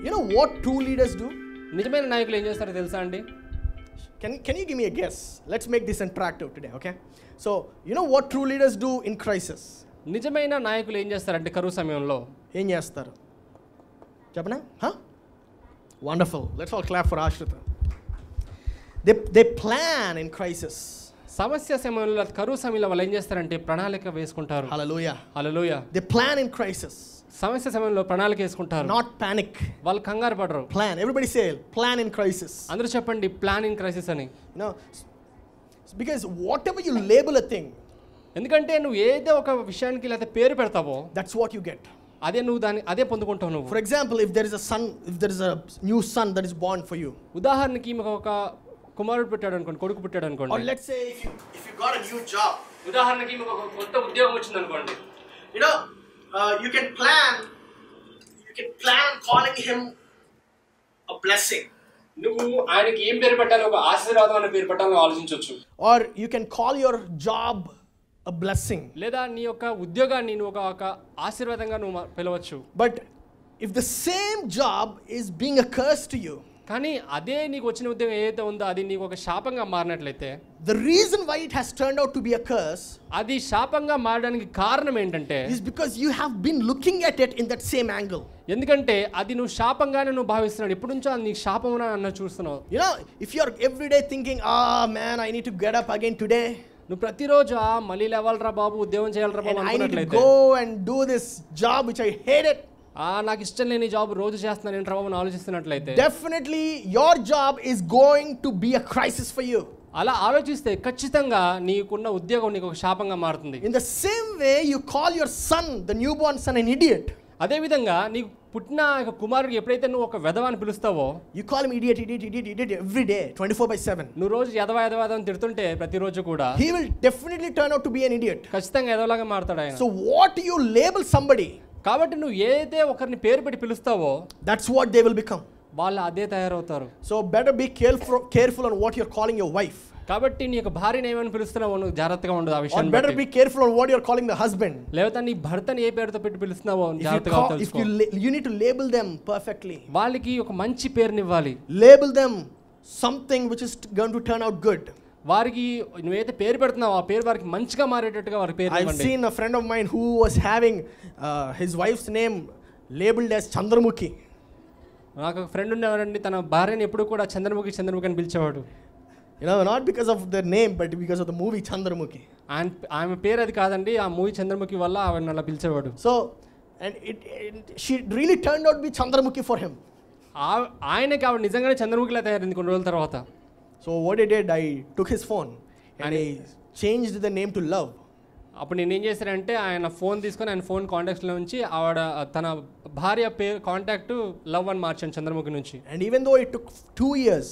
You know what true leaders do? నిజమైన నాయకులు ఏం చేస్తారో తెలుసా అండి Can, can you give me a guess? Let's make this interactive today, okay? So, you know what true leaders do in crisis? నిజమైన నాయకులు ఏం చేస్తారంటే కరువు సమయంలో ఏం చేస్తారు చెప్పనా wonderful let's all clap for Ashritha they they plan in crisis సమస్య సమయంలో కరువు సమయంలో వాళ్ళు ఏం చేస్తారంటే ప్రణాళిక వేసుకుంటారు హల్లెలూయా అలలోయ దే ప్లాన్ ఇన్ క్రైసిస్ సమస్య సమయంలో ప్రణాళిక వేసుకుంటారు నాట్ పానిక్ వాళ్ళు కంగారు పడరు plan everybody say plan in crisis అందరూ చెప్పండి ప్లానింగ్ క్రైసిస్ అని you know because whatever you label a thing ఎందుకంటే నువ్వు ఏదో ఒక విషయానికి లేకపోతే పేరు పెడతావో that's what you get అదే నువ్వు దాన్ని అదే పొందుకుంటావు నువ్వు for example if there is a son if there is a new son that is born for you ఉదాహరణకి మీకు ఒక కుమారుడు పుట్టాడు అనుకోండి కొడుకు పుట్టాడు or అనుకోండి let's say if you if you got a new job ఉదాహరణకి మీకు ఒక కొత్త ఉద్యోగం వచ్చింది అనుకోండి you know uh, you can plan you can plan calling him a blessing నువ్వు ఆయనకి ఏం పేరు పెట్టాలి ఒక ఆశీర్వాదం అనే పేరు పెట్టాలని ఆలోచించవచ్చు or you can call your job a blessing లేదా నీ యొక్క ఉద్యోగాన్ని నువ్వు ఒక ఒక ఆశీర్వాదంగా నువ్వు మ- పిలవచ్చు but if the same job is being a curse to you కానీ అదే నీకు వచ్చిన ఉద్యోగం ఏదైతే ఉందో అది నీకు ఒక శాపంగా మారినట్లయితే the reason why it has turned out to be a curse అది శాపంగా మారడానికి కారణం ఏంటంటే is because you have been looking at it in that same angle ఎందుకంటే అది నువ్వు శాపంగానే నువ్వు భావిస్తున్నావు ఎప్పటి నుంచో అది నీకు శాపం అన్న చూస్తున్నావు you know if you're every day thinking ah man i need to get up again today నువ్వు ప్రతిరోజు "ఆ, మళ్ళీ లేవాలరా బాబు ఉద్యోగం చేయాలరా బాబు and i need to అనుకున్నట్లయితే go and do this job which i hated ఆ నాకు ఇష్టం లేని జాబ్ రోజు చేస్తున్నాను ఏంట్రా బాబు అని ఆలోచిస్తున్నట్లయితే definitely your job is going to be a crisis for you అలా ఆలోచిస్తే ఖచ్చితంగా నీకున్న ఉద్యోగం నీకు ఒక శాపంగా మారుతుంది in the same way you call your son the newborn son an idiot అదేవిధంగా నీకు పుట్టిన ఒక కుమారుడికి ఎప్పుడైతే నువ్వు ఒక వెధవ అని పిలుస్తావో you call him idiot idiot idiot idiot every day 24 by 7 నువ్వు రోజు ఎదవ ఎదవ ఎదవ అని తిడుతుంటే ప్రతిరోజు కూడా he will definitely turn out to be an idiot ఖచ్చితంగా ఎదవలాగా మారుతాడు ఆయన so what you label somebody కాబట్టి నువ్వు ఏదైతే ఒకరిని పేరు పెట్టి పిలుస్తావో that's what they will become వాళ్ళు అదే తయారవుతారు so better be careful careful on what you're calling your wife కాబట్టి నీ యొక్క భార్యని ఏమని పిలుస్తున్నావో నువ్వు జాగ్రత్తగా ఉండదు ఆ or విషయం better be careful on what you're calling the husband లేకపోతే నీ భర్తని ఏ పేరుతో పెట్టి పిలుస్తున్నావో if you, జాగ్రత్తగా call, if తెలుసుకో you, la- you need to label them perfectly వాళ్ళకి ఒక మంచి పేరునివ్వాలి label them something which is going to turn out good వారికి నువ్వైతే పేరు పెడుతున్నావో ఆ పేరు వారికి మంచిగా మారేటట్టుగా వారికి పేరు i've ఇవ్వండి seen a friend of mine who was having uh, his wife's name labeled as chandramukhi నాకు ఒక ఫ్రెండ్ ఉండేవాడండి తన భార్యని ఎప్పుడు కూడా చంద్రముఖి చంద్రముఖి అని పిలిచేవాడు you know not because of the name but because of the movie chandramukhi ఆయన ఆమె పేరు అది కాదండి ఆ మూవీ చంద్రముఖి వల్ల ఆవిడ అలా పిలిచేవాడు so and it, it she really turned out to be chandramukhi for him ఆ- ఆయనకి ఆవిడ నిజంగానే చంద్రముఖిలా తయారైంది కొన్ని రోజుల తర్వాత so what i did i took his phone and i changed the name to love అప్పుడు నేను ఏం చేశానంటే ఆయన ఫోన్ తీసుకొని ఆయన ఫోన్ కాంటాక్ట్స్లో ఉంచి ఆవిడ తన భార్య పేరు కాంటాక్ట్ లవ్ అని మార్చాను చంద్రముఖి నుంచి and even though it took two years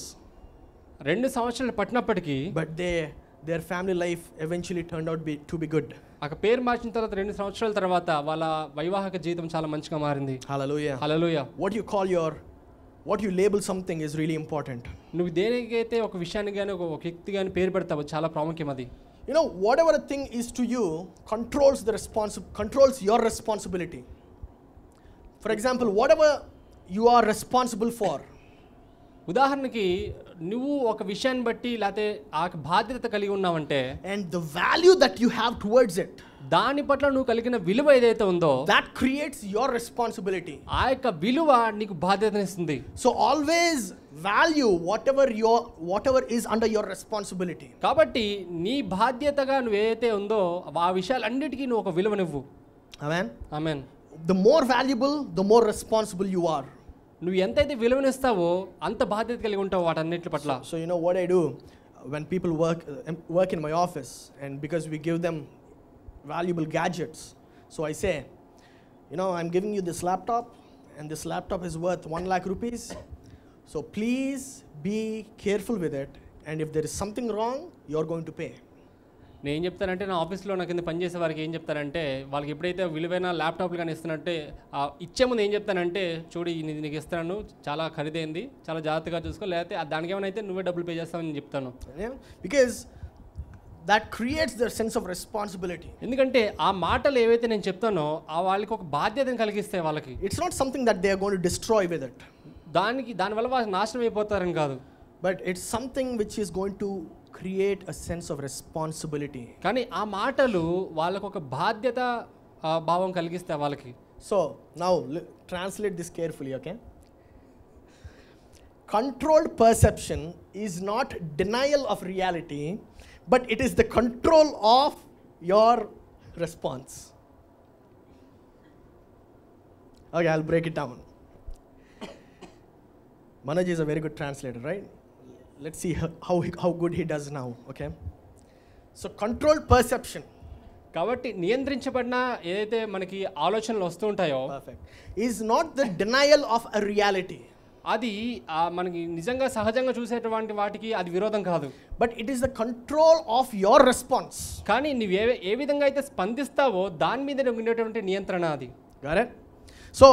రెండు సంవత్సరాలు పట్టినప్పటికీ but they their family life eventually turned out be, to be good ఆ పేరు మార్చిన తర్వాత రెండు సంవత్సరాల తర్వాత వాళ్ళ వైవాహిక జీవితం చాలా మంచిగా మారింది hallelujah hallelujah what you call your what you label something is really important నువ్వు దేనికైతే ఒక విషయానికి కానీ ఒక ఒక వ్యక్తి కానీ పేరు పెడతావో చాలా ప్రాముఖ్యం అది you know whatever a thing is to you controls the responsi- controls your responsibility for example whatever you are responsible for ఉదాహరణకి నువ్వు ఒక విషయాన్ని బట్టి లేకపోతే ఆ బాధ్యత కలిగి ఉన్నావంటే and the value that you have towards it దాని పట్ల నువ్వు కలిగిన విలువ ఏదైతే ఉందో that creates your responsibility ఆ యొక్క విలువ నీకు బాధ్యతనిస్తుంది so always value whatever your whatever is under your responsibility కాబట్టి నీ బాధ్యతగా నువ్వు ఏదైతే ఉందో ఆ విషయాలన్నిటికీ నువ్వు ఒక విలువనివ్వు amen amen the more valuable the more responsible you are నువ్వు ఎంతైతే విలువనిస్తావో అంత బాధ్యత కలిగి ఉంటావు వాటన్నిటి పట్ల so you know what i do when people work uh, em- work in my office and because we give them valuable gadgets so i say you know i'm giving you this laptop and this laptop is worth 1 lakh rupees so please be careful with it and if there is something wrong you're going to pay నేను ఏం చెప్తానంటే నా ఆఫీస్లో నా కింద పనిచేసే వారికి ఏం చెప్తానంటే వాళ్ళకి ఎప్పుడైతే విలువైన ల్యాప్టాప్లు కానీ ఇస్తున్నట్టే ఆ ఇచ్చే ముందు ఏం చెప్తానంటే చూడు ఇది నీకు ఇస్తాను చాలా ఖరీదైంది చాలా జాగ్రత్తగా చూసుకో లేకపోతే ఆ దానికి ఏమైనా అయితే నువ్వే డబ్బులు పే చేస్తావని చెప్తాను Yeah? Because that creates their sense of responsibility. ఎందుకంటే ఆ మాటలు ఏవైతే నేను చెప్తానో ఆ వాళ్ళకి ఒక బాధ్యతను కలిగిస్తాయి వాళ్ళకి It's not something that they are going to destroy with it, దానికి దానివల్ల వాళ్ళు నాశనం అయిపోతారని కాదు but it's something which is going to create a sense of responsibility. కానీ ఆ మాటలు వాళ్ళకు ఒక బాధ్యత ఆ, భావం కలిగిస్తాయి వాళ్ళకి So now li- translate this carefully, okay? Controlled perception is not denial of reality, but it is the control of your response. Okay, I'll break it down. Manoj is a very good translator, right? Let's see how, how, he- how good he does now, okay? So, controlled perception. కాబట్టి నియంత్రించబడిన ఏదైతే మనకి ఆలోచనలు వస్తూ ఉంటాయో Perfect. Is not the denial of a reality, అది ఆ మనకి నిజంగా సహజంగా చూసేటువంటి వాటికి అది విరోధం కాదు but it is the control of your response. కానీ నువ్వు ఏ ఏ విధంగా అయితే స్పందిస్తావో దాని మీద ఉండేటువంటి నియంత్రణ అది Got it? So,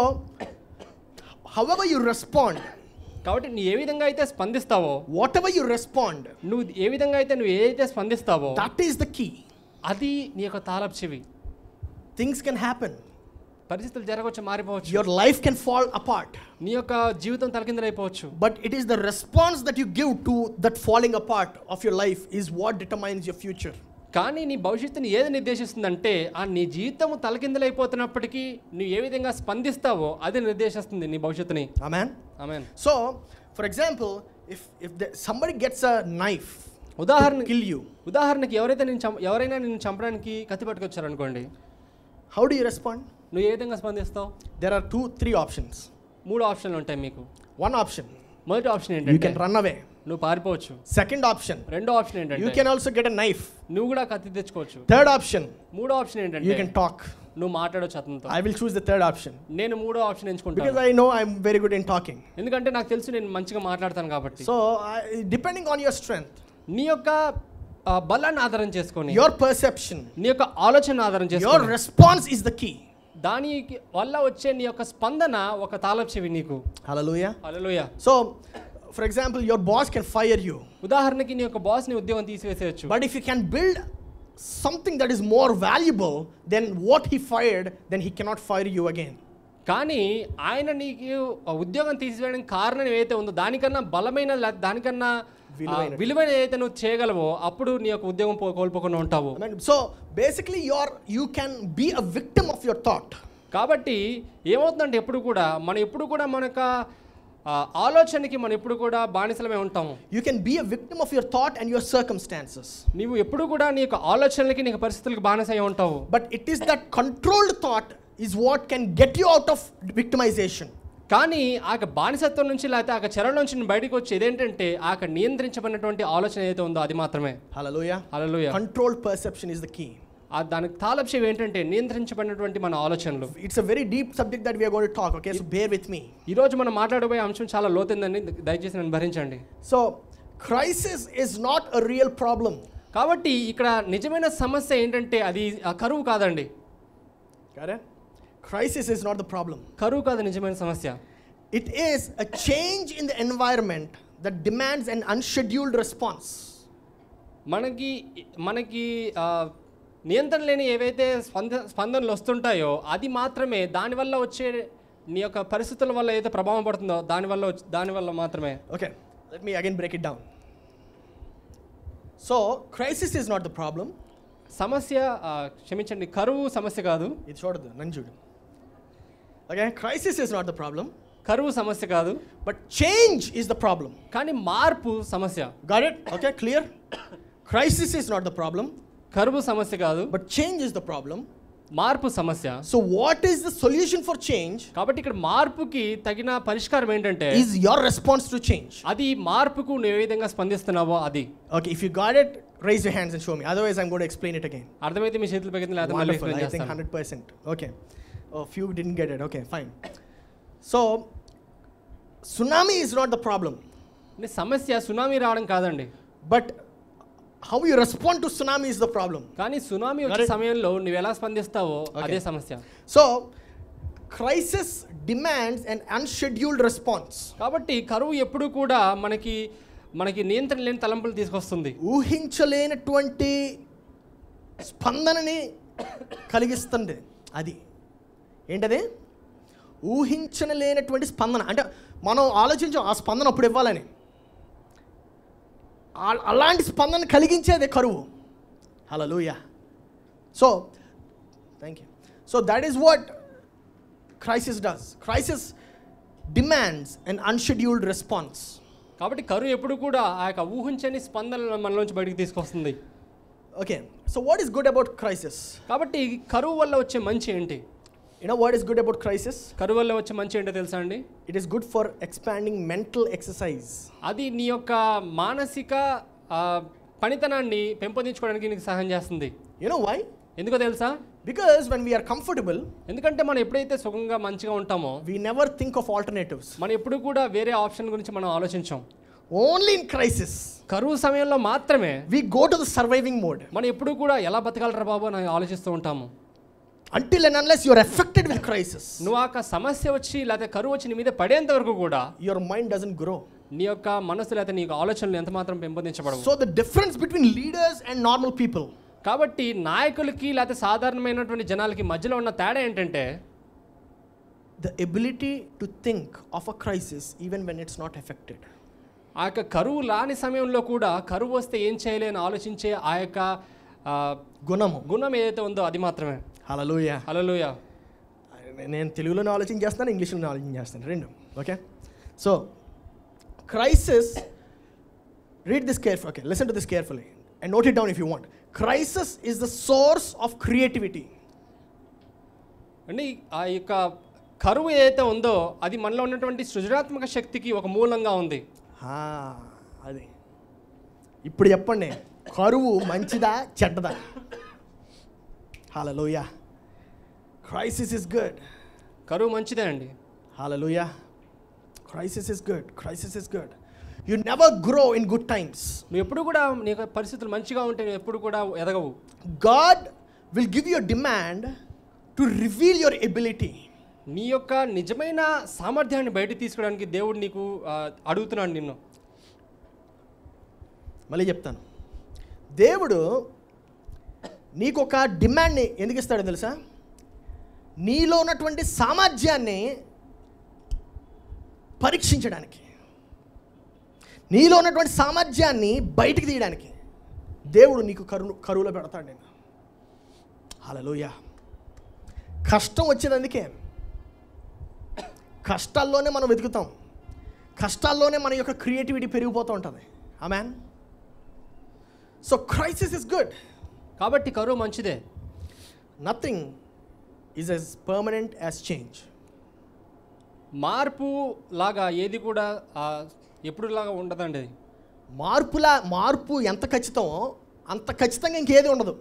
however you respond, కాబట్టి నువ్వు ఏ విధంగా అయితే స్పందిస్తావో whatever you respond, నువ్వు ఏ విధంగా అయితే నువ్వు ఏదైతే స్పందిస్తావో that is the key. అది నీ యొక్క తాళపు చెవి Things can happen. పరిస్థితులు జరగవచ్చు మారిపోవచ్చు Your life can fall apart. నీ యొక్క జీవితం తలకిందలైపోవచ్చు But it is the response that you give to that falling apart of your life is what determines your future. కానీ నీ భవిష్యత్తుని ఏది నిర్దేశిస్తుందంటే ఆ నీ జీవితం తలకిందలైపోతున్నప్పటికీ నువ్వు ఏ విధంగా స్పందిస్తావో అది నిర్దేశిస్తుంది నీ భవిష్యత్తుని Amen? ఆమె So, for example, if, if the, somebody gets a knife to ఉదాహరణ kill you, ఉదాహరణకి ఎవరైతే నేను చంప ఎవరైనా నిన్ను చంపడానికి కత్తి పట్టుకొచ్చారనుకోండి how do you respond? నువ్వు ఏ విధంగా స్పందిస్తావు There are two, three options. మూడు ఆప్షన్లు ఉంటాయి మీకు One option, మొదటి ఆప్షన్ you ఏంటంటే can run away. నువ్వు పారిపోవచ్చు Second option, రెండో ఆప్షన్ you ఏంటంటే can also get a knife. నువ్వు కూడా కత్తి తెచ్చుకోవచ్చు Third option, మూడో ఆప్షన్ you ఏంటంటే can talk. నువ్వు మాట్లాడొచ్చు అతనితో I will choose the third option నేను మూడో ఆప్షన్ because ఎంచుకుంటాను I know I'm very good in talking. ఎందుకంటే నాకు తెలుసు నేను మంచిగా మాట్లాడతాను కాబట్టి So, I, depending on your strength, నీ యొక్క ఆ, బలాన్ని ఆధారం చేసుకొని your perception, నీ యొక్క ఆలోచన ఆధారం your చేసుకొని response is the key. దానికి వల్ల వచ్చే నీ యొక్క స్పందన ఒక తాళపు చెవి నీకు Hallelujah. Hallelujah So, for example, your boss can fire you, ఉదాహరణకి నీ యొక్క బాస్ ని ఉద్యోగం తీసివేసేయచ్చు but if you can build something that is more valuable than what he fired, then he cannot fire you again. కానీ ఆయన నీకు ఆ ఉద్యోగం తీసివేయడానికి కారణం ఏదైతే ఉందో దానికన్నా బలమైన లే- దానికన్నా ఆ, విలువైనది. విలువైన ఏదైతే నువ్వు చేయగలవో అప్పుడు నీ యొక్క ఉద్యోగం పో- కోల్పోకుండా ఉంటావు I mean, so basically, you're, you can be a victim of your thought. కాబట్టి ఏమవుతుందంటే ఎప్పుడు కూడా మనం ఎప్పుడు కూడా మన యొక్క ఆ, ఆలోచనకి మనం ఎప్పుడు కూడా బానిసలమే ఉంటాము You can be a victim of your thought and your circumstances. నీవు ఎప్పుడు కూడా నీ యొక్క ఆలోచనలకి నీ యొక్క పరిస్థితులకు బానిస అయి ఉంటావు But it is that controlled thought is what can get you out of victimization. కానీ ఆ యొక్క బానిసత్వం నుంచి లేకపోతే ఆ యొక్క చెర నుంచి నువ్వు బయటకు వచ్చి ఏదేంటంటే ఆ యొక్క నియంత్రించబడినటువంటి ఆలోచన ఏదైతే ఉందో అది మాత్రమే Hallelujah. Hallelujah Controlled perception is the key. ఆ దానికి తాలప్షయం ఏంటంటే నియంత్రించబడినటువంటి మన ఆలోచనలు It's a very deep subject that we are going to talk, okay? So bear with me. ఈరోజు మనం మాట్లాడబోయే అంశం చాలా లోతైందని దయచేసి నన్ను భరించండి So, crisis is not a real problem. కాబట్టి ఇక్కడ నిజమైన సమస్య ఏంటంటే అది ఆ కరువు కాదండి Got it? Crisis is not the problem. కరువు కాదు నిజమైన సమస్య It is a change in the environment that demands an unscheduled response. మనకి మనకి ఆ, నియంత్రణ లేని ఏవైతే స్పంద స్పందనలు వస్తుంటాయో అది మాత్రమే దానివల్ల వచ్చే నీ యొక్క పరిస్థితుల వల్ల ఏదైతే ప్రభావం పడుతుందో దానివల్ల వచ్చి- దానివల్ల మాత్రమే Okay, let me again break it down. So, crisis is not the problem. సమస్య ఆ, క్షమించండి కరువు సమస్య కాదు It's short of the Nanjudu. Okay, crisis is not the problem, కరువు సమస్య కాదు but change is the problem. కానీ మార్పు సమస్య Got it? Okay, clear? crisis is not the problem, కరువు సమస్య కాదు but change is the problem. మార్పు సమస్య So, what is the solution for change? కాబట్టి ఇక్కడ మార్పుకి తగిన పరిష్కారం ఏంటంటే Is your response to change. అది మార్పుకు నువ్వు ఏ విధంగా స్పందిస్తున్నావో అది Okay, if you got it, raise your hands and show me. Otherwise, I'm going to explain it again. అర్థమైతే మీ చేతులు పెగిన లేదా మళ్ళీ Wonderful. explain I think చేస్తాను 100%. Okay. Oh, few didn't get it. Okay, fine. So, tsunami is not the problem, నీ సమస్య tsunami రావడం కాదండి but how you respond to tsunami is the problem. కానీ సునామీ వచ్చే Correct. సమయంలో నువ్వు ఎలా స్పందిస్తావో Okay. అదే సమస్య So, crisis demands an unscheduled response. కాబట్టి కరువు ఎప్పుడు కూడా మనకి మనకి నియంత్రణ లేని తలంపులు తీసుకొస్తుంది ఊహించలేనటువంటి స్పందనని కలిగిస్తుంది అది ఏంటది ఊహించలేనటువంటి స్పందన అంటే మనం ఆలోచించాం ఆ స్పందన అప్పుడు ఇవ్వాలని ఆ- అలాంటి స్పందన కలిగించేదే కరువు hallelujah so thank you so that is what crisis does crisis demands and unscheduled response కాబట్టి కరువు ఎప్పుడు కూడా ఆ యొక్క ఊహించని స్పందనలను మనలోంచి బయటికి తీసుకొస్తుంది okay so what is good about crisis కాబట్టి కరువు వల్ల వచ్చే మంచి ఏంటి You know what is good about crisis? కరువు వల్ల వచ్చే మంచి ఏంటో తెలుసా అండి It is good for expanding mental exercise. అది నీ యొక్క మానసిక ఆ, పనితనాన్ని పెంపొందించుకోవడానికి నీకు సహాయం చేస్తుంది You know why? ఎందుకో తెలుసా Because when we are comfortable, ఎందుకంటే మనం ఎప్పుడైతే సుఖంగా మంచిగా ఉంటామో we never think of alternatives. మనం ఎప్పుడు కూడా వేరే ఆప్షన్ గురించి మనం ఆలోచించాం Only in crisis, కరువు సమయంలో మాత్రమే we go to the surviving mode. మనం ఎప్పుడు కూడా ఎలా బతకాలరా బాబు అని ఆలోచిస్తూ ఉంటాము Until and unless you are affected with crisis, నువ్వు ఆ యొక్క సమస్య వచ్చి లేకపోతే కరువు వచ్చి నీ మీద పడేంత వరకు కూడా your mind doesn't grow. నీ యొక్క మనసు లేకపోతే నీకు ఆలోచనలు ఎంత మాత్రం పెంపొందించబడవు So, the difference between leaders and normal people కాబట్టి నాయకులకి లేకపోతే సాధారణమైనటువంటి జనాలకి మధ్యలో ఉన్న తేడా ఏంటంటే the ability to think of a crisis even when it's not affected. ఆ యొక్క కరువు లాని సమయంలో కూడా కరువు వస్తే ఏం చేయలేని ఆలోచించే ఆ యొక్క ఆ, గుణము గుణం ఏదైతే ఉందో అది మాత్రమే హలలుయ హలోయ నేను తెలుగులోనే ఆలోచన చేస్తాను ఇంగ్లీష్లోనే ఆలోచన చేస్తాను రెండు okay so crisis read this careful okay listen to this carefully and note it down if you want crisis is the source of creativity అండి ఆ యొక్క కరువు ఏదైతే ఉందో అది మనలో ఉన్నటువంటి సృజనాత్మక శక్తికి ఒక మూలంగా ఉంది అది ఇప్పుడు చెప్పండి కరువు మంచిదా చెడ్డదా హాలలోయ క్రైసిస్ ఇస్ గుడ్ కరువు మంచిదే అండి hallelujah crisis is good crisis is good you never grow in good times నువ్వు ఎప్పుడు కూడా నీ యొక్క పరిస్థితులు మంచిగా ఉంటే నువ్వు ఎప్పుడు కూడా ఎదగవు God will give you a demand to reveal your ability. నీ యొక్క నిజమైన సామర్థ్యాన్ని బయట తీసుకోవడానికి దేవుడు నీకు ఆ, అడుగుతున్నాడు నిన్ను మళ్ళీ చెప్తాను దేవుడు నీకు ఒక డిమాండ్ని ఎందుకు ఇస్తాడో తెలుసా నీలో ఉన్నటువంటి సామర్థ్యాన్ని పరీక్షించడానికి నీలో ఉన్నటువంటి సామర్థ్యాన్ని బయటికి తీయడానికి దేవుడు నీకు కరువు కరువులో పెడతాడు నేను హలలోయ కష్టం వచ్చేది అందుకే కష్టాల్లోనే మనం వెతుకుతాం కష్టాల్లోనే మన యొక్క క్రియేటివిటీ పెరిగిపోతూ ఉంటుంది man so crisis is good కాబట్టి కరువు మంచిదే nothing is as permanent as change మార్పు లాగా ఏది కూడా ఆ, ఎప్పుడు లాగా ఉండదండి అది మార్పులా మార్పు ఎంత ఖచ్చితమో అంత ఖచ్చితంగా ఇంకేది ఉండదు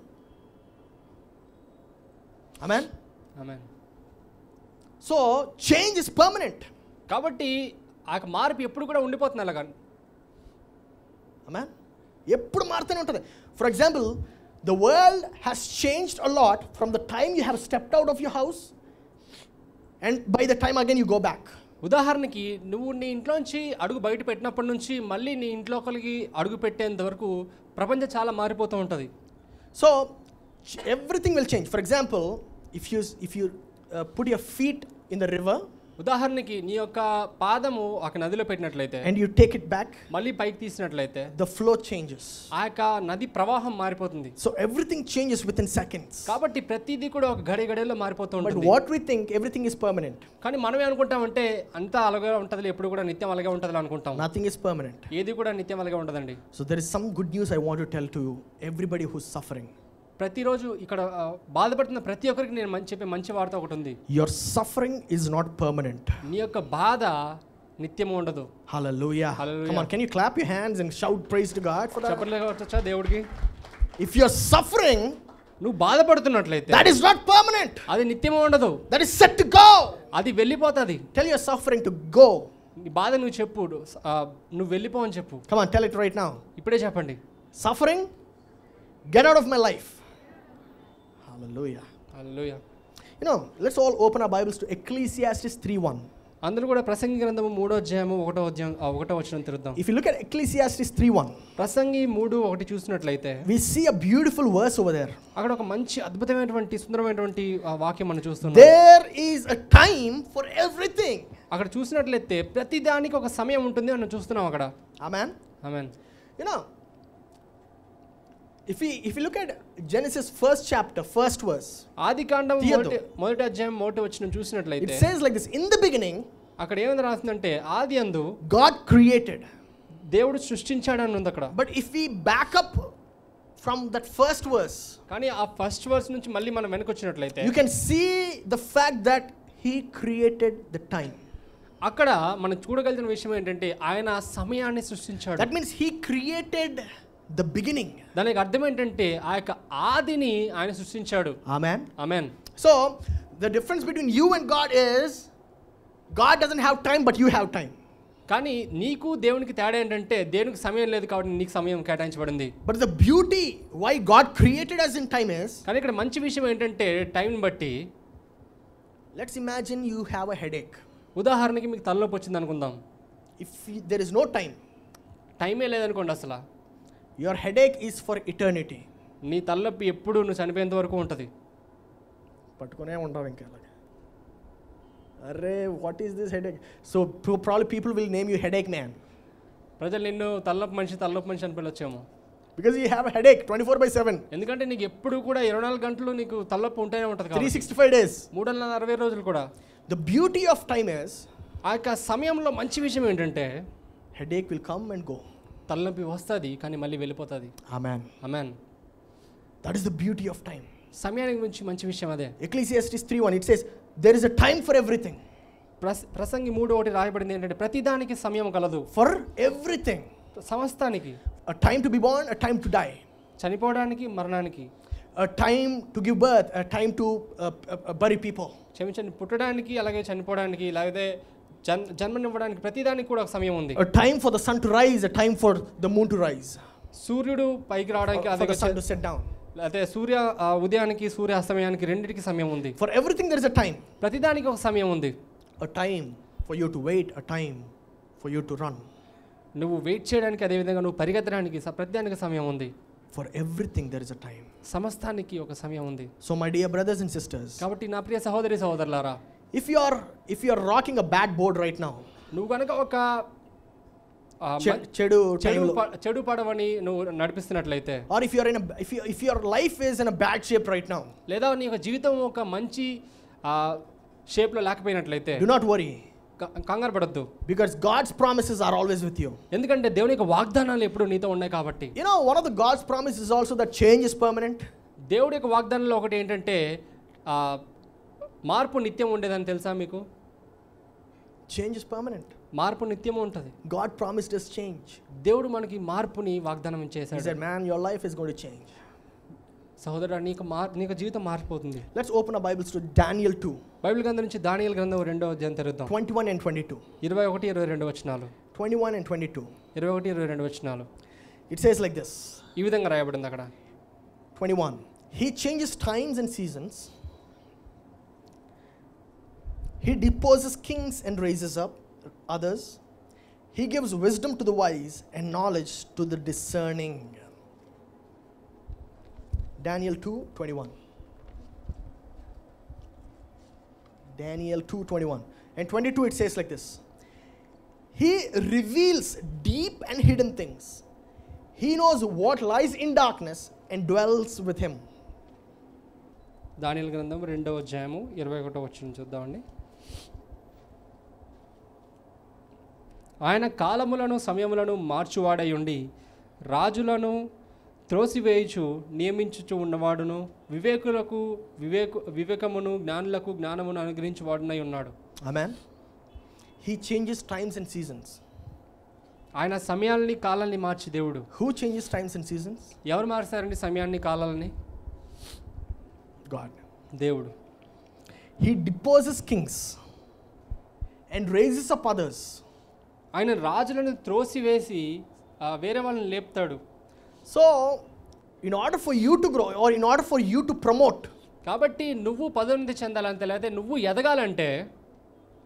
మ్యాన్ ఆమె సో చేంజ్ ఇస్ పర్మనెంట్ కాబట్టి ఆ యొక్క మార్పు ఎప్పుడు కూడా ఉండిపోతుంది అలాగా మ్యాన్ ఎప్పుడు మారుతూనే ఉంటుంది for example the world has changed a lot from the time you have stepped out of your house and by the time again you go back ఉదాహరణకి నువ్వు నీ ఇంట్లోంచి అడుగు బయట పెట్టినప్పటి నుంచి మళ్ళీ నీ ఇంట్లోకి అడుగు పెట్టేంత వరకు ప్రపంచం చాలా మారిపోతూ ఉంటుంది So ch- everything will change. For example, if you if you uh, put your feet in the river ఉదాహరణకి నీ యొక్క పాదము ఒక నదిలో పెట్టినట్లయితే and you take it back, మళ్ళీ పైకి తీసినట్లయితే the flow changes. ఆ యొక్క నది ప్రవాహం మారిపోతుంది So everything changes within seconds. కాబట్టి ప్రతిదీ కూడా ఒక గడి గడిలో మారిపోతూ But ఉంటుంది what we think everything is permanent. కానీ మనం ఏమనుకుంటామంటే అంతా అలాగే ఉంటుంది ఎప్పుడు కూడా నిత్యం అలాగే ఉంటుంది అనుకుంటాం Nothing is permanent. ఏది కూడా నిత్యం అలాగే ఉండదండి So there is some good news I want to tell to everybody who's suffering. ప్రతిరోజు ఇక్కడ ఆ, బాధపడుతున్న ప్రతి ఒక్కరికి నేను మంచి చెప్పే మంచి వార్త ఒకటి ఉంది Your suffering is not permanent. నీ యొక్క బాధ నిత్యము ఉండదు Hallelujah. Hallelujah. Come on, can you clap your hands and shout praise to God for that? చెప్పలేకపోవచ్చా దేవుడికి If you're suffering, నువ్వు బాధపడుతున్నట్లయితే that is not permanent. అది నిత్యము ఉండదు That is set to go. అది వెళ్ళిపోతుంది Tell your suffering to go. నీ బాధ నువ్వు చెప్పు ఆ, నువ్వు వెళ్ళిపో అని చెప్పు Come on, tell it right now. ఇప్పుడే చెప్పండి Suffering, get out of my life. Hallelujah. Hallelujah You know, let's all open our Bibles to Ecclesiastes 3:1. అందులో కూడా ప్రసంగి గ్రంథము మూడో అధ్యాయము ఒకటో అధ్యాయం ఆ, ఒకటో వచ్చిన తిరుద్దాం If you look at Ecclesiastes 3:1, ప్రసంగి మూడు ఒకటి చూసినట్లయితే we see a beautiful verse over there. అక్కడ ఒక మంచి అద్భుతమైనటువంటి సుందరమైనటువంటి ఆ వాక్యం మనం చూస్తున్నాం There is a time for everything. అక్కడ చూసినట్లయితే ప్రతి దానికి ఒక సమయం ఉంటుంది మనం చూస్తున్నాం అక్కడ Amen. Amen You know, if we if you look at Genesis first chapter, first verse, ఆది కాండం తీయొద్దు. మొదటి మొదటి అధ్యాయం మొదటి వచ్చిన it చూసినట్లయితే says like this: In the beginning, అక్కడ ఏమైంది రాస్తుందంటే ఆది అందు God created. దేవుడు సృష్టించాడని ఉంది అక్కడ But if we back up from that first verse, కానీ ఆ ఫస్ట్ వర్స్ నుంచి మళ్ళీ మనం వెనకొచ్చినట్లయితే you can see the fact that He created the time. అక్కడ మనం చూడగలిగిన విషయం ఏంటంటే ఆయన సమయాన్ని సృష్టించాడు That means He created the beginning. దానికి అర్థం ఏంటంటే ఆ యొక్క ఆదిని ఆయన సృష్టించాడు Amen. Amen So the difference between you and God is God doesn't have time, but you have time. కానీ నీకు దేవునికి తేడా ఏంటంటే దేవునికి సమయం లేదు కాబట్టి నీకు సమయం కేటాయించబడింది But the beauty why God created us in time is కానీ ఇక్కడ మంచి విషయం ఏంటంటే టైం బట్టి let's imagine you have a headache. ఉదాహరణకి మీకు తలనొప్పి వచ్చింది అనుకుందాం If you- there is no time, టైమే లేదనుకోండి అసలు your headache is for eternity. నీ తలనొప్పి ఎప్పుడు నువ్వు చనిపోయేంత వరకు ఉంటుంది పట్టుకునే ఉంటావు ఇంకా అలాగే అరే what is this headache so probably people will name you headache man ప్రజలు నిన్ను తలనొప్పి మనిషి తలనొప్పి మనిషి అని పిలవచ్చేమో because you have headache twenty four by seven ఎందుకంటే నీకు ఎప్పుడు కూడా ఇరవై నాలుగు గంటలు నీకు తలనొప్పి ఉంటేనే ఉంటుంది త్రీ కాబట్టి సిక్స్టీ ఫైవ్ డేస్ మూడు వందల అరవై రోజులు కూడా the beauty of time is ఆ యొక్క సమయంలో మంచి విషయం ఏంటంటే headache will come and go తలనొప్పి వస్తుంది కానీ మళ్ళీ వెళ్ళిపోతుంది ఆ man amen that is the beauty of time సమయానికి గురించి మంచి విషయం అదే Ecclesiastes three one it says there is a time for everything ప్రస ప్రసంగి మూడు ఒకటి రాయబడింది ఏంటంటే ప్రతిదానికి సమయం కలదు ఫర్ ఎవ్రీథింగ్ సమస్తానికి a time to be born a time to die చనిపోవడానికి మరణానికి a time to give birth a time to bury people క్షమించండి పుట్టడానికి అలాగే చనిపోవడానికి లేకపోతే జన్ జన్మనివ్వడానికి ప్రతిదానికి కూడా ఒక సమయం ఉంది a time for the sun to rise, a time for the moon to rise, సూర్యుడు పైకి రావడానికి for అదే the sun to set down. లేకపోతే సూర్య ఆ, ఉదయానికి సూర్య అస్తమయానికి రెండింటికి సమయం ఉంది For everything, there is a time. ప్రతిదానికి ఒక సమయం ఉంది A time for you to wait, a time for you to run. నువ్వు వెయిట్ చేయడానికి అదేవిధంగా నువ్వు పరిగెత్తడానికి స- ప్రతిదానికి సమయం ఉంది For everything, there is a time. సమస్తానికి ఒక సమయం ఉంది So, my dear brothers and sisters, కాబట్టి నా ప్రియ సహోదరి సహోదరులారా if you are if you are rocking a bad board right now, నువ్వు కనుక ఒక ఆ, మ- చె- చెడు చెడు time లో- ప- చెడు పడవని నువ్వు నడిపిస్తున్నట్లయితే or if you are in a if, you, if your life is in a bad shape right now, లేదా నీ యొక్క జీవితం ఒక మంచి ఆ, షేప్లో లేకపోయినట్లయితే do not worry క- కంగారు పడద్దు because God's promises are always with you. ఎందుకంటే దేవుని యొక్క వాగ్దానాలు ఎప్పుడు నీతో ఉన్నాయి కాబట్టి You know, one of the God's promises is also that change is permanent. దేవుడి యొక్క వాగ్దానంలో ఒకటి ఏంటంటే ఆ, మార్పు నిత్యం ఉండేదని తెలుసా మీకు Change is permanent. మార్పు నిత్యం ఉంటుంది God promised us change. దేవుడు మనకి మార్పుని వాగ్దానం He చేశాడు said, Man, your life is going to change. సహోదరు నీకు మార్ నీకు జీవితం మారిపోతుంది Let's open our Bibles to Daniel 2 Bible గ్రంథం నుంచి దానియల్ గ్రంథం రెండో అధ్యాయం తెరుద్దాం 21 and 22. ఇరవై ఒకటి ఇరవై రెండు వచనాలు 21 and 22. ఇరవై ఒకటి ఇరవై రెండు వచనాలు It says like this ఈ విధంగా రాయబడింది అక్కడ 21. He changes times and seasons. He deposes kings and raises up others. He gives wisdom to the wise and knowledge to the discerning. Daniel 2 21. Daniel 2 21. And 22 it says like this He reveals deep and hidden things. He knows what lies in darkness and dwells with him. Daniel గ్రంథం రెండో అధ్యాయము ఇరవై ఒకటో వచ్చిన చూద్దామండి ఆయన కాలములను సమయములను మార్చువాడై ఉండి రాజులను త్రోసివేయుచు నియమించుచు ఉన్నవాడును వివేకులకు వివేకు వివేకమును జ్ఞానులకు జ్ఞానమును అనుగ్రహించువాడునై ఉన్నాడు Amen. He changes times and seasons. ఆయన సమయాల్ని కాలాన్ని మార్చి దేవుడు Who changes times and seasons? ఎవరు మారుస్తారండి సమయాన్ని కాలాలని God. దేవుడు He deposes kings and raises up others. ఆయన రాజులను త్రోసివేసి ఆ, వేరే వాళ్ళని లేపుతాడు So, in order for you to grow or in order for you to promote, కాబట్టి నువ్వు పదోన్నతి చెందాలంటే లేకపోతే నువ్వు ఎదగాలంటే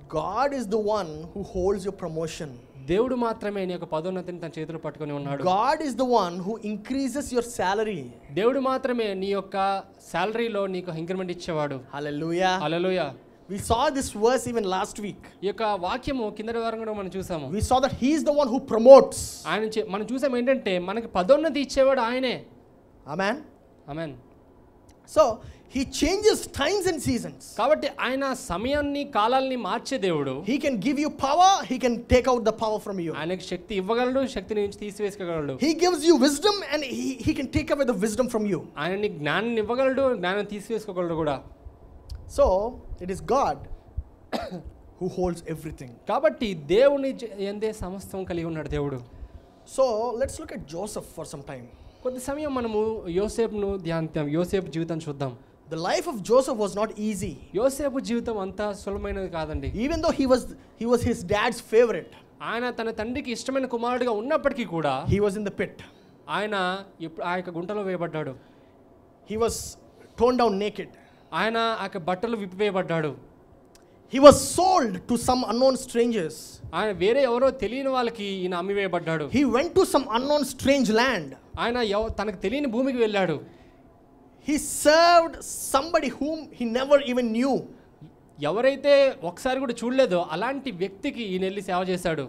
God is the one who holds your promotion. దేవుడు మాత్రమే నీ యొక్క పదోన్నతిని తన చేతిలో పట్టుకొని ఉన్నాడు God is the one who increases your salary. దేవుడు మాత్రమే నీ యొక్క శాలరీలో నీకు ఇంక్రిమెంట్ ఇచ్చేవాడు Hallelujah. అలలోయ We saw this verse even last week. ఈ యొక్క వాక్యము కిందటి వారం కూడా మనం చూసాము We saw that He is the one who promotes. ఆయన చే- మనం చూసాం ఏంటంటే మనకి పదోన్నతి ఇచ్చేవాడు ఆయనే Amen. Amen So He changes times and seasons. కాబట్టి ఆయన సమయాన్ని కాలాల్ని మార్చే దేవుడు He can give you power, He can take out the power from you. ఆయనకి శక్తి ఇవ్వగలడు శక్తిని నుంచి తీసివేసుకోగలడు He gives you wisdom and He, he can take away the wisdom from you. ఆయన నీ జ్ఞానాన్ని ఇవ్వగలడు జ్ఞానం తీసివేసుకోగలడు కూడా So it is God who holds everything. కాబట్టి దేవుని జ- ఎందే సమస్తం కలిగి ఉన్నాడు దేవుడు So let's look at Joseph for some time. కొద్ది సమయం మనము యోసేపును ధ్యానిద్దాం యోసేపు జీవితం చూద్దాం The life of Joseph was not easy. యోసేపు జీవితం అంత సులభమైనది కాదండి Even though he was he was his dad's favorite, ఆయన తన తండ్రికి ఇష్టమైన కుమారుడిగా ఉన్నప్పటికీ కూడా he was in the pit. ఆయన ఇప్పుడు ఆ యొక్క గుంటలో వేయబడ్డాడు He was torn down naked. ఆయన ఆ యొక్క బట్టలు విప్పివేయబడ్డాడు He was sold to some unknown strangers. ఆయన వేరే ఎవరో తెలియని వాళ్ళకి ఈయన అమ్మివేయబడ్డాడు He went to some unknown strange land. ఆయన ఎవ- తనకు తెలియని భూమికి వెళ్ళాడు He served somebody whom he never even knew. ఎవరైతే ఒకసారి కూడా చూడలేదో అలాంటి వ్యక్తికి ఈయన వెళ్ళి సేవ చేశాడు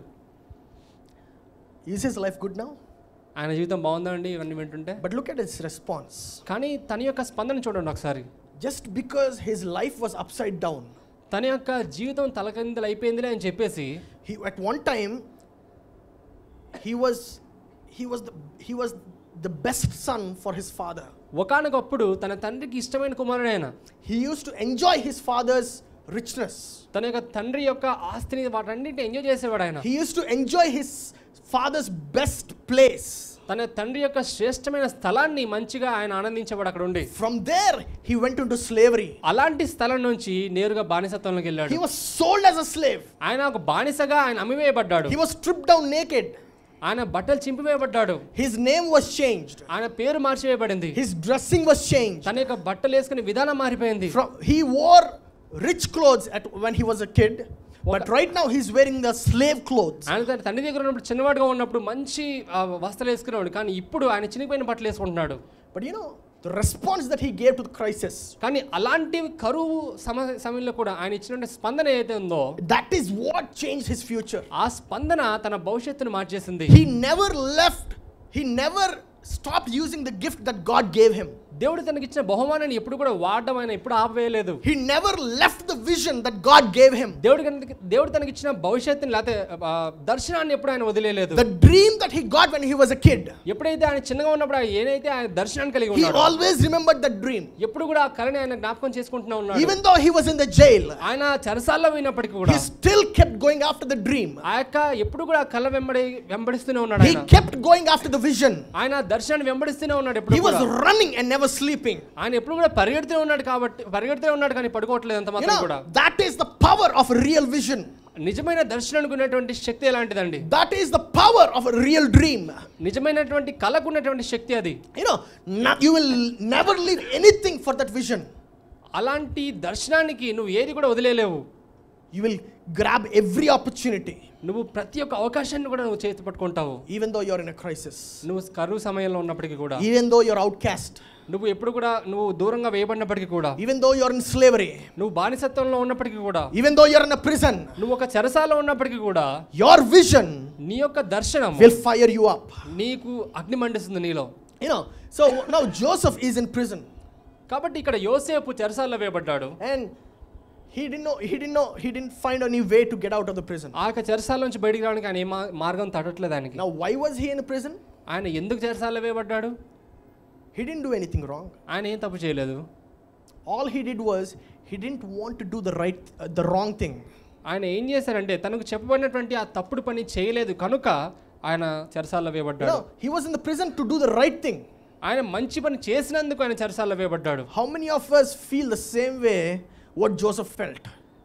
Is his life good now? ఆయన జీవితం బాగుందండి ఇవన్నీ వింటుంటే But look at his response. కానీ తన యొక్క స్పందన చూడండి ఒకసారి Just because his life was upside down, తన యొక్క జీవితం తలకిందులు అయిపోయిందిలే అని చెప్పేసి he at one time he was he was the, he was the best son for his father. ఒకానొకప్పుడు తన తండ్రికి ఇష్టమైన కుమారుడైన He used to enjoy his father's richness. తన యొక్క తండ్రి యొక్క ఆస్తిని వాటన్నింటిని ఎంజాయ్ చేసేవాడు ఆయన He used to enjoy his father's best place. తన తండ్రి యొక్క శ్రేష్టమైన స్థలాన్ని మంచిగా ఆయన ఆనందించేవాడు అక్కడ ఉండి From there, he went into slavery. అలాంటి స్థలం నుంచి నేరుగా బానిసత్వంలోకి He వెళ్ళాడు was sold as a slave. ఆయన ఒక బానిసగా ఆయన అమ్మివేయబడ్డాడు He was stripped down naked. ఆయన బట్టలు చింపివేయబడ్డాడు His name was changed. ఆయన పేరు మార్చివేయబడింది His dressing was changed. తన యొక్క బట్టలు వేసుకునే విధానం మారిపోయింది From, he wore rich clothes at, when he was a kid, but right now he's wearing the slave clothes. ఆయన తన తండ్రి దగ్గర ఉన్నప్పుడు చిన్నవాడుగా ఉన్నప్పుడు మంచి ఆ, వస్త్రాలు వేసుకునేవాడు కానీ ఇప్పుడు ఆయన చినిగిపోయిన బట్టలు వేసుకుంటున్నాడు But you know, the response that he gave to the crisis, కానీ అలాంటి కరువు సమ సమయంలో కూడా ఆయన ఇచ్చినటువంటి స్పందన ఏదైతే ఉందో that is what changed his future. ఆ స్పందన తన భవిష్యత్తును మార్చేసింది He never left, he never stopped using the gift that God gave him. దేవుడు తనకి ఇచ్చిన బహుమానాన్ని ఎప్పుడు కూడా వాడడం ఆయన ఎప్పుడు ఆపవేయలేదు He never left the vision that God gave him. దేవుడు కనుక- దేవుడు తనకి ఇచ్చిన భవిష్యత్తుని లేకపోతే ఆ, దర్శనాన్ని ఎప్పుడు ఆయన వదిలేయలేదు The dream that he got when he was a kid, ఎప్పుడైతే ఆయన చిన్నగా ఉన్నప్పుడు ఆయన ఏదైతే ఆయన దర్శనాన్ని కలిగి he ఉన్నాడు always remembered that dream. ఎప్పుడు కూడా ఆ కళని ఆయన జ్ఞాపకం చేసుకుంటున్నా ఉన్నాడు Even though he was in the jail, ఆయన చెరసాల్లో పోయినప్పటికీ కూడా he still kept going after the dream. ఆ యొక్క ఎప్పుడు కూడా ఆ కళ వెంబడి వెంబడిస్తూనే ఉన్నాడు He ఆయన kept going after the vision. ఆయన ఆ దర్శనాన్ని వెంబడిస్తూనే ఉన్నాడు ఎప్పుడు He was కూడా running and never sleeping. ఆయన ఎప్పుడు కూడా పరిగెడుతూనే ఉన్నాడు కాబట్టి పరిగెడుతూనే ఉన్నాడు కానీ పడుకోవట్లేదు అంత You మాత్రం కూడా know, that is the power of a real vision. నిజమైన దర్శనానికి ఉన్నటువంటి శక్తి ఎలాంటిదండి That is the power of a real dream. నిజమైనటువంటి కళకు ఉన్నటువంటి శక్తి అది You know, not, you will never leave anything for that vision. అలాంటి దర్శనానికి నువ్వు ఏది కూడా వదిలేలేవు You will grab every opportunity, నువ్వు ప్రతి ఒక్క అవకాశాన్ని కూడా నువ్వు చేతి పట్టుకుంటావు even though you're in a crisis, నువ్వు కరువు సమయంలో ఉన్నప్పటికీ కూడా even though you're outcast, నువ్వు ఎప్పుడు కూడా నువ్వు దూరంగా వేయబడినప్పటికీ కూడా even though you're in slavery, నువ్వు బానిసత్వంలో ఉన్నప్పటికీ కూడా even though you're in a prison. నువ్వు ఒక చెరసాలో ఉన్నప్పటికీ కూడా Your vision నీ యొక్క దర్శనం will fire you up. నీకు అగ్ని మండిస్తుంది నీలో You know, so now Joseph is in prison కాబట్టి ఇక్కడ యోసేపు చెరసాల్లో వేయబడ్డాడు and he didn't know, he didn't know, he didn't find any way to get out of the prison. ఆ యొక్క చెరసాల నుంచి బయటికి రావడానికి ఆయన ఏ మా- మార్గం తట్టట్లేదు ఆయనకి Now, why was he in prison? ఆయన ఎందుకు చెరసాల్లో వేయబడ్డాడు He didn't do anything wrong. ఆయన ఏం తప్పు చేయలేదు All he did was he didn't want to do the right, uh, the wrong thing. ఆయన ఏం చేశారంటే తనకు చెప్పబడినటువంటి ఆ తప్పుడు పని చేయలేదు కనుక ఆయన చెరసాల్లో You వేయబడ్డాడు know, he was in the prison to do the right thing. ఆయన మంచి పని చేసినందుకు ఆయన చెరసాల్లో వేయబడ్డాడు How many of us feel the same way what Joseph felt?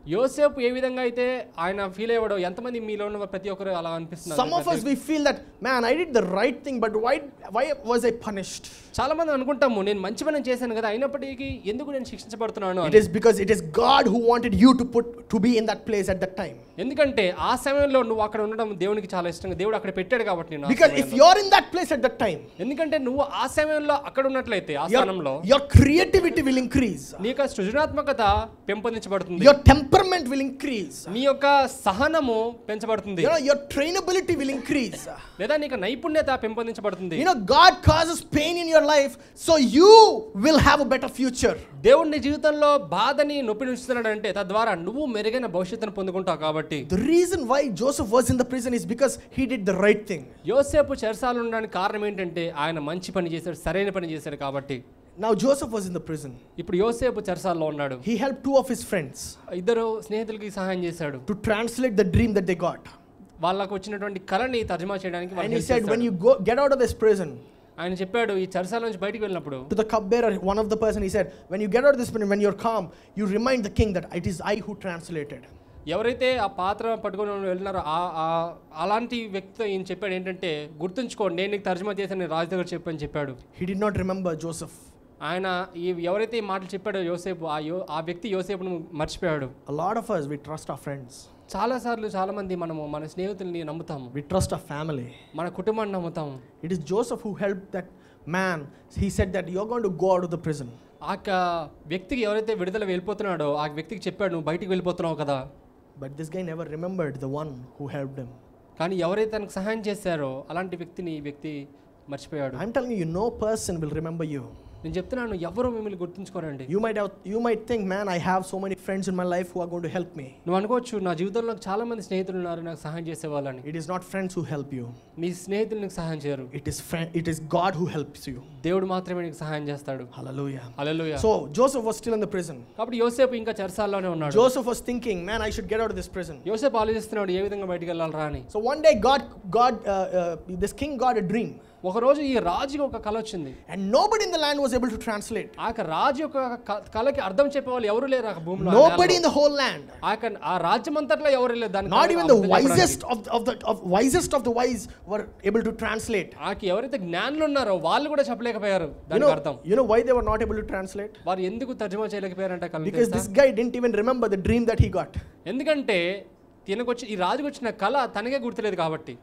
యోసేపు ఏ విధంగా అయితే ఆయన ఫీల్ అయ్యాడో ఎంతమంది మీలో ఉన్న ప్రతి ఒక్కరు అలా అనిపిస్తున్నారు Some of us, we feel that, man, I did the right thing, but why, why was I punished? చాలా మంది అనుకుంటాము నేను మంచి పని చేశాను కదా అయినప్పటికీ ఎందుకు నేను శిక్షించబడుతున్నాను It అని is because it is God who wanted you to put to be in that place at that time. ఎందుకంటే ఆ సమయంలో నువ్వు అక్కడ ఉండడం దేవునికి చాలా ఇష్టంగా దేవుడు అక్కడ పెట్టాడు కాబట్టి నేను ఆ Because if సమయంలో. you're in that place at that time, ఎందుకంటే నువ్వు ఆ సమయంలో అక్కడ ఉన్నట్లయితే ఆ your, స్థానంలో your creativity will increase, నీ యొక్క సృజనాత్మకత పెంపొందించబడుతుంది your temperament will increase, నీ యొక్క సహనము పెంచబడుతుంది you know, your trainability will increase. లేదా నీకు నైపుణ్యత పెంపొందించబడుతుంది You know, God causes pain in your life so you will have a better future. దేవుడు నీ జీవితంలో బాధని నొప్పి ఉంచుతున్నాడు అంటే తద్వారా నువ్వు మెరుగైన భవిష్యత్తును పొందుకుంటావు కాబట్టి The reason why Joseph was in the prison is because he did the right thing. యోసేపు చెరసాలు ఉండడానికి కారణం ఏంటంటే ఆయన మంచి పని చేశాడు సరైన పని చేశాడు కాబట్టి Now, Joseph was in the prison. ఇప్పుడు యోసేపు చెరసాల్లో ఉన్నాడు He helped two of his friends ఇద్దరు స్నేహితులకి సహాయం చేశాడు to translate the dream that they got. వాళ్ళకు వచ్చినటువంటి కళని తర్జుమా చేయడానికి And వాళ్ళకి he help said, when చేశాడు. you go get out of this prison, ఆయన చెప్పాడు ఈ చెరసాల నుంచి బయటికి వెళ్ళినప్పుడు to the cupbearer, one of the person, he said, when you get out of this prison, when you're calm, you remind the king that it is I who translated. ఎవరైతే ఆ పాత్ర పట్టుకొని వెళ్ళినారో ఆ- ఆ- అలాంటి వ్యక్తితో ఈయన చెప్పాడు ఏంటంటే గుర్తుంచుకో నేను నీకు తర్జుమా చేశాను రాజు దగ్గర చెప్పని చెప్పాడు He did not remember Joseph. ఆయన ఈ ఎవరైతే ఈ మాటలు చెప్పాడో యోసేపు ఆ యో ఆ వ్యక్తి యోసేపును మర్చిపోయాడు A lot of us, we trust our friends, చాలాసార్లు చాలామంది మనము మన స్నేహితుల్ని నమ్ముతాము we trust our family. మన కుటుంబాన్ని నమ్ముతాము It is Joseph who helped that man. He said that you're going to go out of the prison. ఆ యొక్క వ్యక్తికి ఎవరైతే విడుదల వెళ్ళిపోతున్నాడో ఆ వ్యక్తికి చెప్పాడు నువ్వు బయటికి వెళ్ళిపోతున్నావు కదా But this guy never remembered the one who helped him. కానీ ఎవరైతే తనకు సహాయం చేశారో అలాంటి వ్యక్తిని ఈ వ్యక్తి మర్చిపోయాడు I'm telling you, no person will remember you. నేను చెప్తున్నాను ఎవరు మిమ్మల్ని గుర్తుంచుకోరండి You might have, you might think, man, I have so many friends in my life who are going to help me. నువ్వు అనుకోవచ్చు నా జీవితంలో నాకు చాలా మంది స్నేహితులు ఉన్నారు నాకు సహాయం చేసేవాళ్ళని It is not friends who help you. నీ స్నేహితులు నీకు సహాయం చేయరు It is friend, it is God who helps you. దేవుడు మాత్రమే నీకు సహాయం చేస్తాడు Hallelujah. అలలుయ So Joseph was still in the prison. కాబట్టి యోసేపు ఇంకా చెరసాల్లోనే ఉన్నాడు Joseph was thinking, man, I should get out of this prison. యోసేపు ఆలోచిస్తున్నాడు ఏ విధంగా బయటికి వెళ్ళాలరా అని So one day, God, God, uh, uh, this king got a dream, ఒకరోజు ఈ రాజుకి ఒక కళ వచ్చింది and nobody in the land was able to translate. ఆ యొక్క రాజు యొక్క క- కళకి అర్థం చెప్పేవాళ్ళు ఎవరు లేరు ఆ భూమిలో ఆ Nobody in నేలలో. the whole land. ఆ యొక్క ఆ రాజ్యం అంతట్లో ఎవరు లేరు దానికి Not even the అర్థం చెప్పడానికి. wisest of, of the of wisest of the wise were able to translate. ఆకి ఎవరైతే జ్ఞానులు ఉన్నారో వాళ్ళు కూడా చెప్పలేకపోయారు You దానికి know, అర్థం you know why they were not able to translate? వారు ఎందుకు తర్జుమా చేయలేకపోయారంటే కళ Because తెలుసా? this guy didn't even remember the dream that he got. ఎందుకంటే తినకొచ్చి ఈ రాజుకు వచ్చిన కళ తనకే గుర్తులేదు కాబట్టి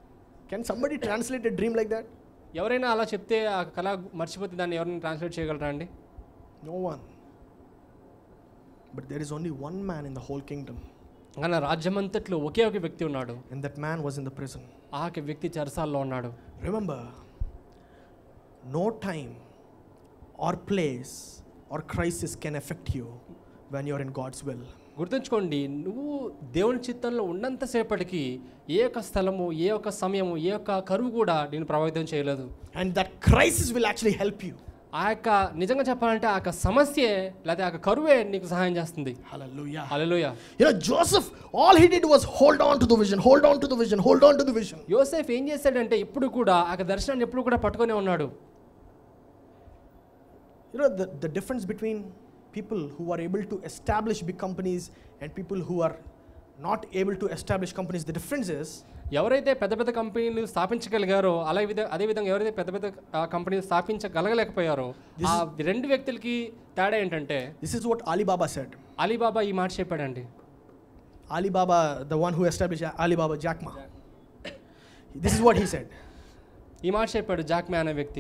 Can somebody translate a dream like that? ఎవరైనా అలా చెప్తే ఆ కళ మర్చిపోతే దాన్ని ఎవరైనా ట్రాన్స్లేట్ చేయగలరా అండి No one. But there is only one man in the whole kingdom, కానీ రాజ్యమంతట్లో ఒకే ఒక వ్యక్తి ఉన్నాడు and that man was in the prison. ఆ యొక్క వ్యక్తి చెరసాల్లో ఉన్నాడు Remember, no time or place or crisis can affect you when you're in God's will. గుర్తుంచుకోండి నువ్వు దేవుని చిత్తంలో ఉన్నంతసేపటికి ఏ ఒక్క స్థలము ఏ ఒక్క సమయము ఏ ఒక్క కరువు కూడా నేను ప్రభావితం చేయలేదు And that crisis will actually help you. ఆ యొక్క నిజంగా చెప్పాలంటే ఆ యొక్క సమస్యే లేదా ఆ యొక్క కరువే నీకు సహాయం చేస్తుంది Hallelujah. అలలుయ You know, Joseph, all he did was hold on to the vision, hold on to the vision, hold on to the vision. యోసేఫ్ ఏం చేశాడంటే ఎప్పుడు కూడా ఆ యొక్క దర్శనాన్ని ఎప్పుడు కూడా పట్టుకొని ఉన్నాడు You know, the, the difference between people who are able to establish big companies and people who are not able to establish companies, the difference is ఎవరైతే పెద్ద పెద్ద కంపెనీలు స్థాపించగలిగారో అలా విధ అదే విధంగా ఎవరైతే పెద్ద పెద్ద ఆ, కంపెనీలు స్థాపించగలగలేకపోయారో ఆ రెండు వ్యక్తులకి తేడా ఏంటంటే this is what Alibaba said. Alibaba ఈ మాట చెప్పాడండి Alibaba, the one who established Alibaba, Jack Ma. This is what he said. ఈ మాట చెప్పాడు జాక్ మ్యాన్ అనే వ్యక్తి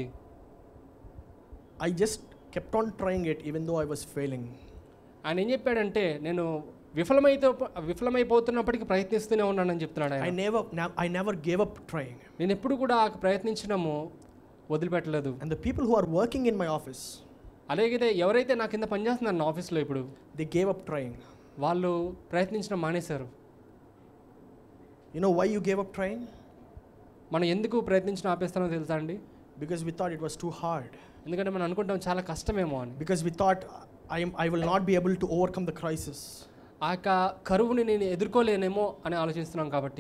I just kept on trying it even though I was failing. ఆయన ఏం చెప్పాడంటే నేను విఫలమైతే విఫలమైపోతున్నప్పటికీ ప్రయత్నిస్తూనే ఉన్నానని చెప్తున్నాడు I ఆయన never, na- I never gave up trying. నేను ఎప్పుడు కూడా ఆ ప్రయత్నించడము వదిలిపెట్టలేదు And the people who are working in my office, అలాగే ఎవరైతే నా కింద పనిచేస్తున్నారు నా ఆఫీస్లో ఇప్పుడు they gave up trying. వాళ్ళు ప్రయత్నించడం మానేశారు You know why you gave up trying? మనం ఎందుకు ప్రయత్నించడం ఆపేస్తానో తెలుసా అండి Because we thought it was too hard. ఎందుకంటే మనం అనుకుంటాం చాలా కష్టమేమో అని Because we thought I, am, I will not be able to overcome the crisis. ఆ యొక్క కరువుని నేను ఎదుర్కోలేనేమో అని ఆలోచిస్తున్నాం కాబట్టి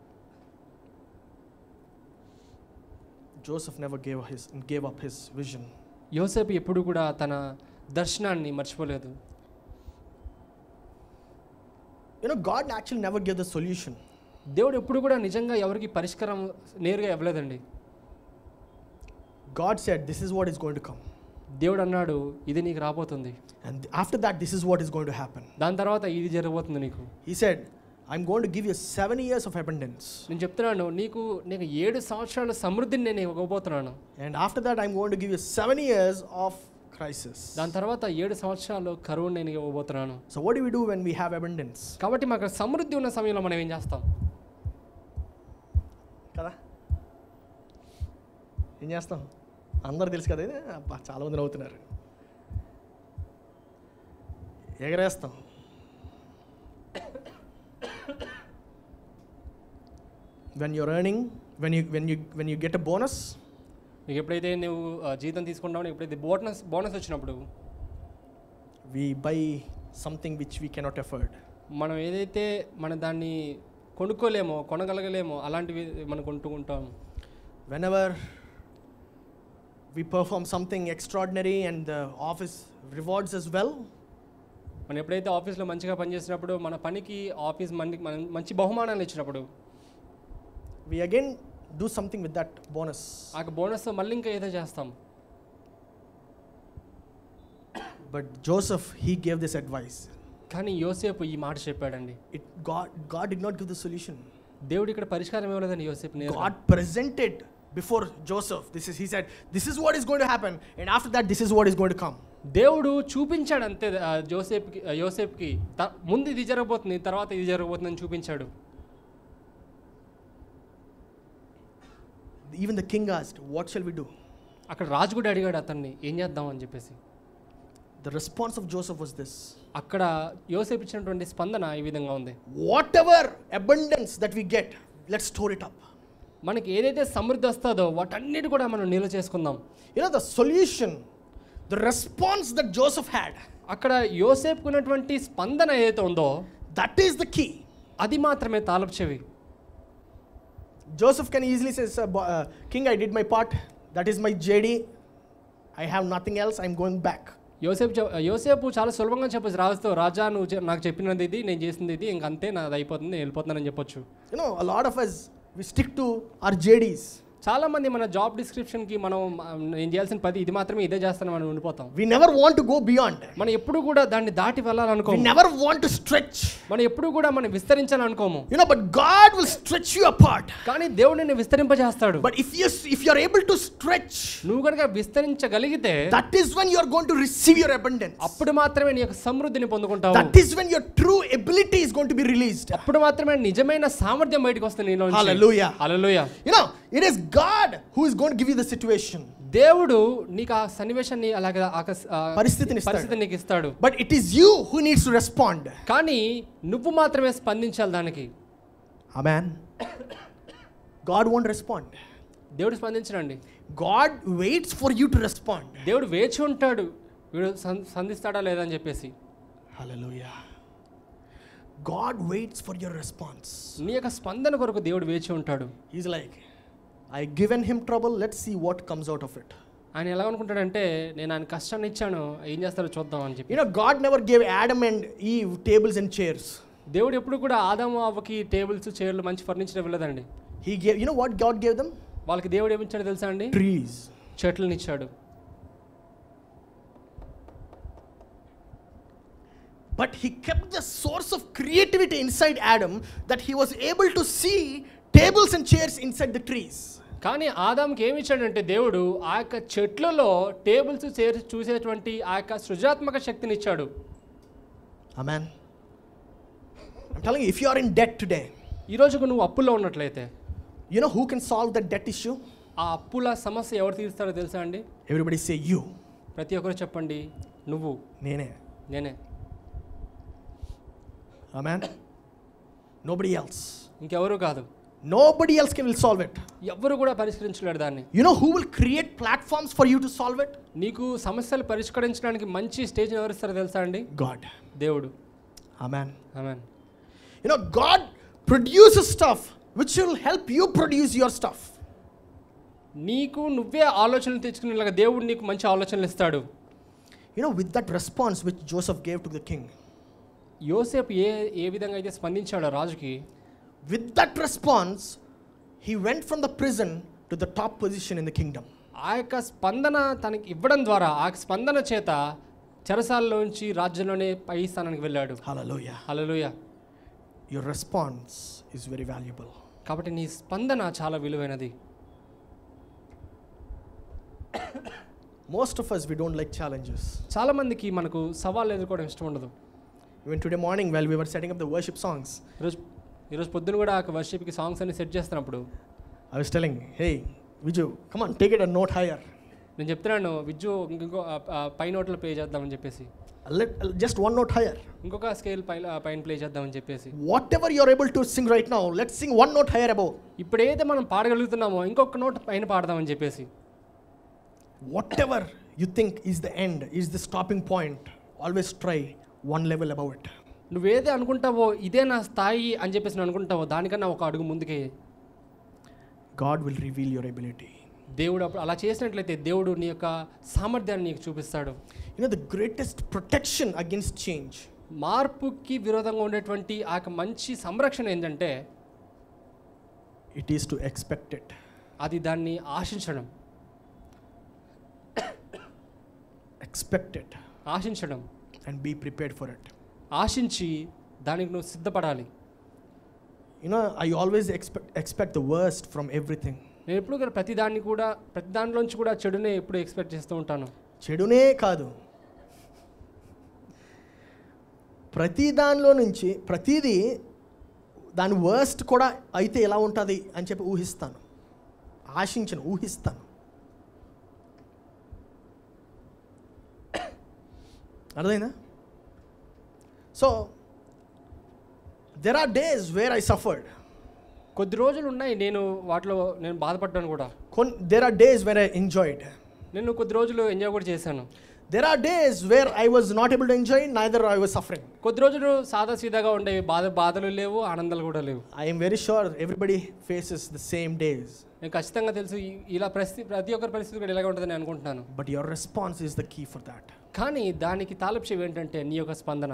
Joseph never gave, his, gave up his vision. యోసేపు ఎప్పుడు కూడా తన దర్శనాన్ని మర్చిపోలేదు You know, God actually never gave the solution. దేవుడు ఎప్పుడు కూడా నిజంగా ఎవరికి పరిష్కారం నేరుగా ఇవ్వలేదండి God said, This is what is going to come. దేవుడు అన్నాడు ఇది నీకు రాబోతుంది And after that, this is what is going to happen. దాని తర్వాత ఇది జరగబోతుంది నీకు He said, I'm going to give you seven years of abundance. నేను చెప్తున్నాను నీకు నీకు ఏడు సంవత్సరాల సమృద్ధిని నేను ఇవ్వబోతున్నాను And after that, I'm going to give you seven years of crisis. దాని తర్వాత ఏడు సంవత్సరాలు కరువుని నేను ఇవ్వబోతున్నాను So, what do we do when we have abundance? కాబట్టి మాకు సమృద్ధి ఉన్న సమయంలో మనం ఏం చేస్తాం కదా ఏం చేస్తాం అందరు తెలుసు కదా ఇది అబ్బా చాలా మంది నవ్వుతున్నారు ఎగరేస్తాం when your earning when you when you when you get a bonus నీకు ఎప్పుడైతే నువ్వు ఆ, జీతం తీసుకుంటావు నీకు ఎప్పుడైతే బోనస్ బోనస్ వచ్చినప్పుడు we buy something which we cannot afford మనం ఏదైతే మనం దాన్ని కొనుక్కోలేమో కొనగలగలేమో అలాంటివి మనం కొంటూ ఉంటాం whenever we perform something extraordinary and the office rewards us well, మనం ఎప్పుడైతే ఆఫీస్లో మంచిగా పనిచేసినప్పుడు మన పనికి ఆఫీస్ మనకి మన మంచి బహుమానాలు ఇచ్చినప్పుడు we again do something with that bonus. ఆ బోనస్ మళ్ళీ ఇంకా ఏదో చేస్తాం But Joseph, he gave this advice. కానీ యోసేపు ఈ మాట చెప్పాడండి It God, God did not give the solution. దేవుడు ఇక్కడ పరిష్కారం ఇవ్వలేదని యోసేపు నేరుగా. God presented before Joseph. This is He said, this is what is going to happen, and after that, this is what is going to come. దేవుడు చూపించాడు అంతే ఆ, జోసేపుకి ఆ, యోసేపుకి త- ముందు ఇది జరగబోతుంది తర్వాత ఇది జరగబోతుందని చూపించాడు Even the king asked, What shall we do? అక్కడ రాజు కూడా అడిగాడు అతన్ని ఏం చేద్దాం అని చెప్పేసి The response of Joseph was this అక్కడ యోసేపు ఇచ్చినటువంటి స్పందన ఈ విధంగా ఉంది Whatever abundance that we get, let's store it up. మనకి ఏదైతే సమృద్ధి వస్తుందో వాటన్నిటి కూడా మనం నిల్వ చేసుకుందాం You know, the solution, the response that Joseph had, అక్కడ యోసేపుకున్నటువంటి స్పందన ఏదైతే ఉందో that is the key. అది మాత్రమే తాలపు చెవి Joseph can easily say, "Sir, bo- uh, King, I did my part. That is my JD. I have nothing else. I'm going back. యోసేపు చెప్- యోసేపు చాలా సులభంగా చెప్పొచ్చు రాజుతో రాజా నువ్వు చె- నాకు చెప్పినది ఇది నేను చేసింది ఇది ఇంక అంతే నాది అయిపోతుంది నేను వెళ్ళిపోతున్నానని చెప్పొచ్చు You know, a lot of us, we stick to our JDs. చాలా మంది మన జాబ్ డిస్క్రిప్షన్కి మనం ఆ, నేను చేయాల్సిన పది ఇది మాత్రమే ఇదే చేస్తాను మనం ఉండిపోతాం We never want to go beyond. మనం ఎప్పుడు కూడా దాన్ని దాటి We వెళ్ళాలనుకోము never want to stretch. మనం ఎప్పుడు కూడా మనం విస్తరించాలనుకోము You know, but God will stretch you apart. కానీ దేవుడు నిన్ను విస్తరింపజేస్తాడు But if you if you are able to stretch, నువ్వు కనుక విస్తరించగలిగితే that is when you are going to receive your abundance. అప్పుడు మాత్రమే నీ యొక్క సమృద్ధిని పొందుకుంటావు That is when your true ability is going to be released. అప్పుడు మాత్రమే నిజమైన సామర్థ్యం బయటకు వస్తుంది నీలో Hallelujah. Hallelujah You know, it is God who is going to give you the situation. దేవుడు నీకు ఆ సన్నివేశాన్ని అలాగే ఆ కస్- ఆ పరిస్థితిని ఇస్తాడు. పరిస్థితిని నీకు ఇస్తాడు But it is you who needs to respond. కానీ నువ్వు మాత్రమే స్పందించాలి దానికి Amen. God won't respond. దేవుడు స్పందించడండి God waits for you to respond. దేవుడు వేచి ఉంటాడు వీడు సం- సంధిస్తాడా లేదా అని చెప్పేసి Hallelujah. God waits for your response. నీ యొక్క స్పందన కొరకు దేవుడు వేచి ఉంటాడు He's like, I given him trouble, let's see what comes out of it. ఆయన ఎలా అనుకుంటాడంటే నేను ఆయన కష్టాన్ని ఇచ్చాను ఏం చేస్తాడో చూద్దాం అని చెప్పి You know, God never gave Adam and Eve tables and chairs. దేవుడు ఎప్పుడు కూడా ఆదాము అవ్వకి టేబుల్స్ చైర్లు మంచి ఫర్నిచర్ ఇవ్వలేదండి He gave, you know what God gave them? వాళ్ళకి దేవుడు ఏమిచ్చాడు తెలుసా అండి Trees. చెట్లను ఇచ్చాడు But he kept the source of creativity inside Adam that he was able to see tables and chairs inside the trees. కానీ ఆదాంకి ఏమి ఇచ్చాడంటే దేవుడు ఆ యొక్క చెట్లలో టేబుల్స్ చేరి చూసేటువంటి ఆ యొక్క సృజనాత్మక శక్తిని ఇచ్చాడు Amen. I'm telling you, if you are in debt today, ఈ రోజుకు నువ్వు అప్పుల్లో ఉన్నట్లయితే you know who can solve that debt issue? ఆ అప్పుల సమస్య ఎవరు తీరుస్తారో తెలుసా అండి Everybody say you. ప్రతి ఒక్కరు చెప్పండి నువ్వు Nene. నేనే Amen. Nobody else. ఇంకెవరు కాదు Nobody else can will solve it. ఎవ్వరు కూడా పరిష్కరించలేడు దాన్ని You know who will create platforms for you to solve it? నీకు సమస్యలు పరిష్కరించడానికి మంచి స్టేజ్ ఎవరిస్తారో తెలుసా అండి God. దేవుడు Amen. Amen You know, God produces stuff which will help you produce your stuff. నీకు నువ్వే ఆలోచనలు తెచ్చుకునేలాగా దేవుడు నీకు మంచి ఆలోచనలు ఇస్తాడు You know, with that response which Joseph gave to the king, యోసేపు ఏ ఏ విధంగా అయితే స్పందించాడో రాజుకి with that response, he went from the prison to the top position in the kingdom. ఆ యొక్క స్పందన తనకి ఇవ్వడం ద్వారా ఆ స్పందన చేత చెరసాలలోంచి రాజ్యంలోనే పై స్థానానికి వెళ్ళాడు Hallelujah. Hallelujah Your response is very valuable. కాబట్టి నీ స్పందన చాలా విలువైనది Most of us, we don't like challenges. చాలా మందికి మనకు సవాళ్ళు ఎదుర్కోవడం ఇష్టం ఉండదు Even today morning, while we were setting up the worship songs, ఈరోజు ఈరోజు పొద్దున కూడా వర్షిప్కి సాంగ్స్ అన్ని సెట్ చేస్తున్నప్పుడు I was telling, hey, Viju, come on, take it a note higher. నేను చెప్తున్నాను విజ్జు ఇంకో ఆ, ఆ, పై నోట్లో ప్లే చేద్దామని చెప్పేసి A lit- just one note higher. ఇంకొక స్కేల్ పై ఆ, పైన ప్లే చేద్దామని చెప్పేసి Whatever you're able to sing right now, let's sing one note higher above. ఇప్పుడు ఏదైతే మనం పాడగలుగుతున్నామో ఇంకొక నోట్ పైన పాడదామని చెప్పేసి Whatever you think is the end, is the stopping point, always try one level above it. నువ్వేదే అనుకుంటావో ఇదే నా స్థాయి అని చెప్పేసి నువ్వు అనుకుంటావో దానికన్నా ఒక అడుగు ముందుకే God will reveal your ability. దేవుడు అప్పుడు అలా చేసినట్లయితే దేవుడు నీ యొక్క సామర్థ్యాన్ని నీకు చూపిస్తాడు You know, the greatest protection against change మార్పుకి విరోధంగా ఉండేటువంటి ఆ యొక్క మంచి సంరక్షణ ఏంటంటే it is to expect it. అది దాన్ని ఆశించడం Expect it ఆశించడం and be prepared for it. ఆశించి దానికి నువ్వు సిద్ధపడాలి You know, I always expect, expect the worst from everything. నేను ఎప్పుడు కూడా ప్రతి దాన్ని కూడా ప్రతి దానిలోంచి కూడా చెడునే ఎప్పుడు ఎక్స్పెక్ట్ చేస్తూ ఉంటాను చెడునే కాదు ప్రతి దానిలో నుంచి ప్రతిదీ దాని వర్స్ట్ కూడా అయితే ఎలా ఉంటుంది అని చెప్పి ఊహిస్తాను ఆశించను ఊహిస్తాను అర్థమైందా so there are days where I suffered కొద్ది రోజులు ఉన్నాయి నేను వాటిలో నేను బాధపడ్డాను కూడా కొన్ there are days where I enjoyed నేను కొద్ది రోజులు ఎంజాయ్ కూడా చేశాను there are days where I was not able to enjoy neither I was suffering కొద్ది రోజులు సాదా సీదాగా ఉండేవి బాధ బాధలు లేవు ఆనందాలు కూడా లేవు I am very sure everybody faces the same days, నేను ఖచ్చితంగా తెలుసు ఈ- ఇలా పరిస్థితి ప్రతి ఒక్కరి పరిస్థితి కూడా ఇలాగే ఉంటుందని అనుకుంటున్నాను but your response is the key for that. కానీ దానికి తాలప్షయం ఏంటంటే నీ యొక్క స్పందన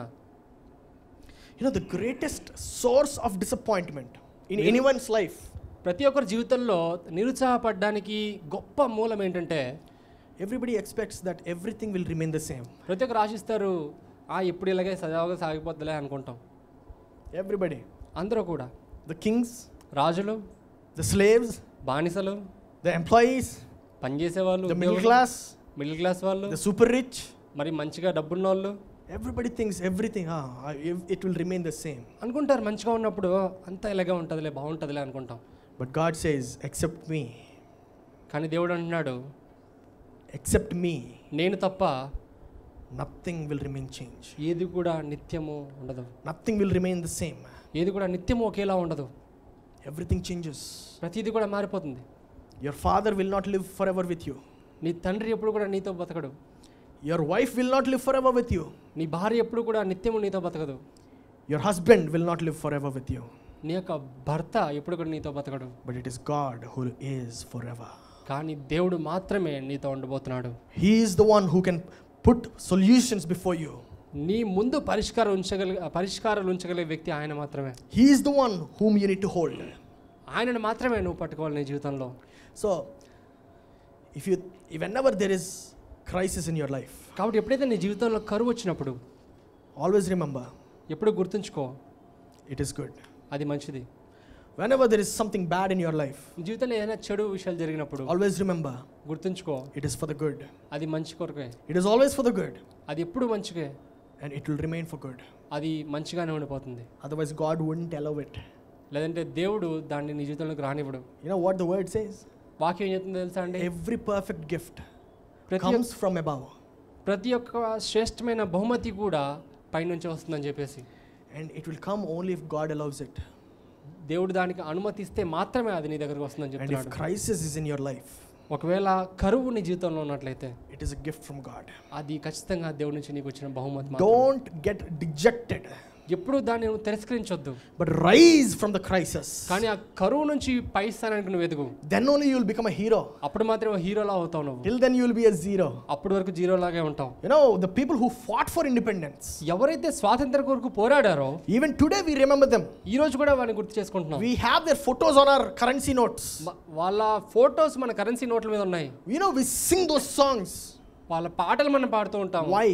You know, the greatest source of disappointment in anyone's life, ప్రతి ఒక్కరి జీవితంలో నిరుత్సాహపడడానికి గొప్ప మూలం ఏంటంటే everybody expects that everything will remain the same. ప్రతి ఒక్కరు ఆశిస్తారు ఆ ఇప్పుడు ఇలాగే సజావుగా సాగిపోద్దులే అనుకుంటాం Everybody. అందరూ కూడా The kings, రాజులు the slaves, బానిసలు the employees, పనిచేసేవాళ్ళు the middle class, middle class వాళ్ళు the super rich. మరి మంచిగా డబ్బున్న వాళ్ళు Everybody thinks everything, ah, I- it will remain the same. అనుకుంటారు మంచిగా ఉన్నప్పుడు అంతా ఇలాగే ఉంటుందిలే బాగుంటుందిలే అనుకుంటాం But God says, accept me, కానీ దేవుడు అంటున్నాడు accept me, నేను తప్ప nothing will remain change. ఏది కూడా నిత్యము ఉండదు Nothing will remain the same. ఏది కూడా నిత్యము ఒకేలా ఉండదు Everything changes. ప్రతిదీ కూడా మారిపోతుంది Your father will not live forever with you. నీ తండ్రి ఎప్పుడు కూడా నీతో బతకడు Your wife will not live forever with you. నీ భార్య ఎప్పుడు కూడా నిత్యము నీతో బతకదు Your husband will not live forever with you. నీ యొక్క భర్త ఎప్పుడు కూడా నీతో బతకడు But it is God who is forever. కానీ దేవుడు మాత్రమే నీతో ఉండబోతున్నాడు He is the one who can put solutions before you. నీ ముందు పరిష్కారం ఉంచగల పరిష్కారాలు ఉంచగలిగే వ్యక్తి ఆయన మాత్రమే He is the one whom you need to hold. ఆయనను మాత్రమే నువ్వు పట్టుకోవాలి నీ జీవితంలో So, if you, whenever there is crisis in your life, కాబట్టి ఎప్పుడైతే నీ జీవితంలో కరువు వచ్చినప్పుడు always remember ఎప్పుడు గుర్తుంచుకో it is good. అది మంచిది Whenever there is something bad in your life, నీ జీవితంలో ఏదైనా చెడు విషయాలు జరిగినప్పుడు always remember గుర్తుంచుకో it is for the good. అది మంచి కొరకే It is always for the good, అది ఎప్పుడు మంచిగే and it will remain for good. అది మంచిగానే ఉండిపోతుంది Otherwise, God wouldn't allow it. లేదంటే దేవుడు దాన్ని నీ జీవితంలోకి రానివ్వడు You know what the word says? వాక్యం ఏం చెప్తుందో తెలుసా అండి Every perfect gift ప్రతి comes from above, ప్రతి ఒక్క శ్రేష్టమైన బహుమతి కూడా పైనుంచి వస్తుందని చెప్పేసి and it will come only if God allows it. దేవుడు దానికి అనుమతిస్తే మాత్రమే అది నీ దగ్గరకు వస్తుందని And if చెప్తున్నాడు crisis is in your life, ఒకవేళ కరువు నీ జీవితంలో ఉన్నట్లయితే it is a gift from God. అది ఖచ్చితంగా దేవుడి నుంచి నీకు వచ్చిన బహుమతి మాత్రమే. Don't get dejected. ఎప్పుడు దాన్ని నువ్వు తిరస్కరించొద్దు but rise from the crisis. కానీ ఆ కరువు నుంచి పై స్థానానికి నువ్వు ఎదుగు Then only you will become a hero. అప్పుడు మాత్రమే హీరోలా అవుతావు నువ్వు Till then, you will be a zero. అప్పటి వరకు జీరో లాగే ఉంటావు You know, the people who fought for independence, ఎవరైతే స్వాతంత్ర కొరకు పోరాడారో even today we remember them. ఈ రోజు కూడా వాడిని గుర్తు చేసుకుంటున్నాం We have their photos on our currency notes. మ- వాళ్ళ ఫొటోస్ మన కరెన్సీ నోట్ల మీద ఉన్నాయి You know, we sing those songs. వాళ్ళ పాటలు మనం పాడుతూ ఉంటాం Why?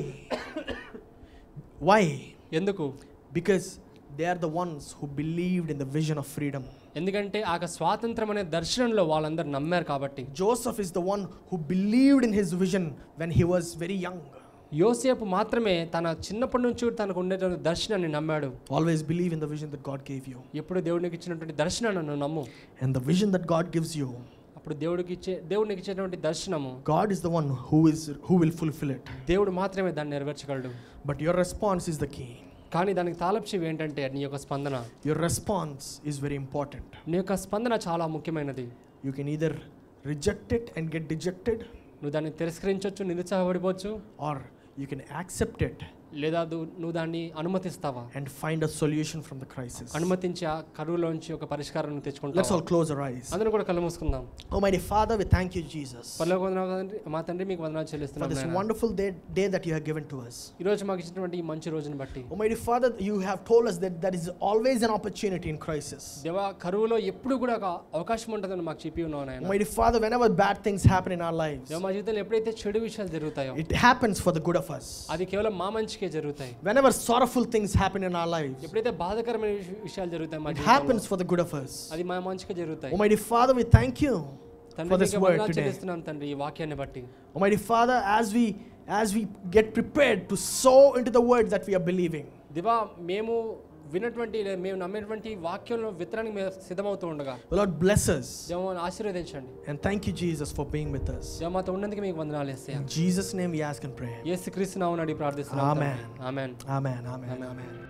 Why? ఎందుకు Because they are the ones who believed in the vision of freedom. ఎందుకంటే ఆ యొక్క స్వాతంత్రం అనే దర్శనంలో వాళ్ళందరూ నమ్మారు కాబట్టి Joseph is the one who believed in his vision when he was very young. యోసేపు మాత్రమే తన చిన్నప్పటి నుంచి తనకు ఉండేటువంటి దర్శనాన్ని నమ్మాడు Always believe in the vision that God gave you. ఎప్పుడు దేవునికి ఇచ్చినటువంటి దర్శనాన్ని నువ్వు నమ్ము And the vision that God gives you, అప్పుడు దేవుడికి ఇచ్చే దేవునికి ఇచ్చేటువంటి దర్శనము God is the one who is who will fulfill it. దేవుడు మాత్రమే దాన్ని నెరవేర్చగలడు But your response is the key. కానీ దానికి తాలప్చివి ఏంటంటే నీ యొక్క స్పందన Your response is very important. నీ యొక్క స్పందన చాలా ముఖ్యమైనది You can either reject it and get dejected, నువ్వు దాన్ని తిరస్కరించవచ్చు నిరుత్సాహపడిపోవచ్చు or you can accept it లేదా దు- నువ్వు దాన్ని అనుమతిస్తావా and find a solution from the crisis. అనుమతించి ఆ కరువులోంచి ఒక పరిష్కారాన్ని Let's తెచ్చుకుంటాం all close our eyes. అందరూ కూడా కళ్ళు మూసుకుందాం Almighty Father, we thank you, Jesus, పర్లోక వందనాలు తండ్రి మా తండ్రి మీకు వందనాలు for చెల్లిస్తున్నాం this నాయనా. wonderful day, day that you have given to us. ఈ రోజు మాకు ఇచ్చినటువంటి ఈ మంచి రోజుని బట్టి Almighty Father, you have told us that there is always an opportunity in crisis. దేవా కరువులో ఎప్పుడు కూడా ఒక అవకాశం ఉంటుందని మాకు చెప్పి ఉన్నావు నాయన Almighty Father, whenever bad things happen in our lives, దేవా మా జీవితంలో ఎప్పుడైతే చెడు విషయాలు జరుగుతాయో it happens for the good of us. అది కేవలం మా మంచికే జరుగుతాయి Whenever sorrowful things happen in our lives, ఎప్పుడైతే బాధకరమైన విష- విషయాలు జరుగుతాయి మా it జీవితంలో, happens for the good of us. అది మా మంచిగా జరుగుతాయి Almighty Father, we thank you తండ్రి for this నీకే word వందనాలు today. చెల్లిస్తున్నాం తండ్రి ఈ వాక్యాన్ని బట్టి Almighty Father, as we as we get prepared to sow into the words that we are believing, దివా మేము విన్నటువంటి లే- మేము నమ్మేటువంటి వాక్యంలో విత్తనానికి మేము సిద్ధమవుతూ ఉండగా the Lord bless us. దేవని ఆశీర్వదించండి And thank you, Jesus, for being with us. దేవ మాతో ఉన్నందుకు మీకు వందనాలు వేస్తాయి In Jesus' name we ask and pray. యేసు క్రీస్తు నామమున అడిగి ప్రార్థిస్తున్నాం Amen. Amen Amen, amen, amen.